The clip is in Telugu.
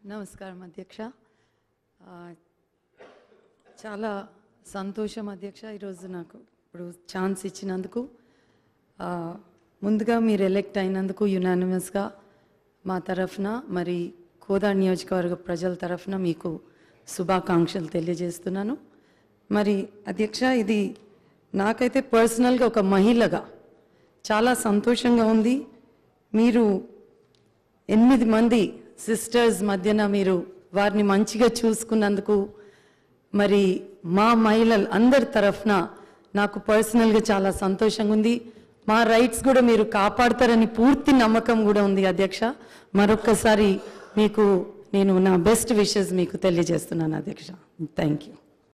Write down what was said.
నమస్కారం అధ్యక్ష ఆ, చాలా సంతోషం అధ్యక్ష ఈరోజు నాకు ఇప్పుడు ఛాన్స్ ఇచ్చినందుకు ఆ, ముందుగా మీరు ఎలెక్ట్ అయినందుకు యునానిమస్గా మా తరఫున మరి కోదాడ్ నియోజకవర్గ ప్రజల తరఫున మీకు శుభాకాంక్షలు తెలియజేస్తున్నాను మరి అధ్యక్ష ఇది నాకైతే పర్సనల్గా ఒక మహిళగా చాలా సంతోషంగా ఉంది మీరు ఎనిమిది మంది సిస్టర్స్ మధ్యన మీరు వారిని మంచిగా చూసుకున్నందుకు మరి మా మహిళలు అందరి తరఫున నాకు పర్సనల్గా చాలా సంతోషంగా ఉంది మా రైట్స్ కూడా మీరు కాపాడతారని పూర్తి నమ్మకం కూడా ఉంది అధ్యక్ష మరొక్కసారి మీకు నేను నా బెస్ట్ విషెస్ మీకు తెలియజేస్తున్నాను అధ్యక్ష థ్యాంక్ యూ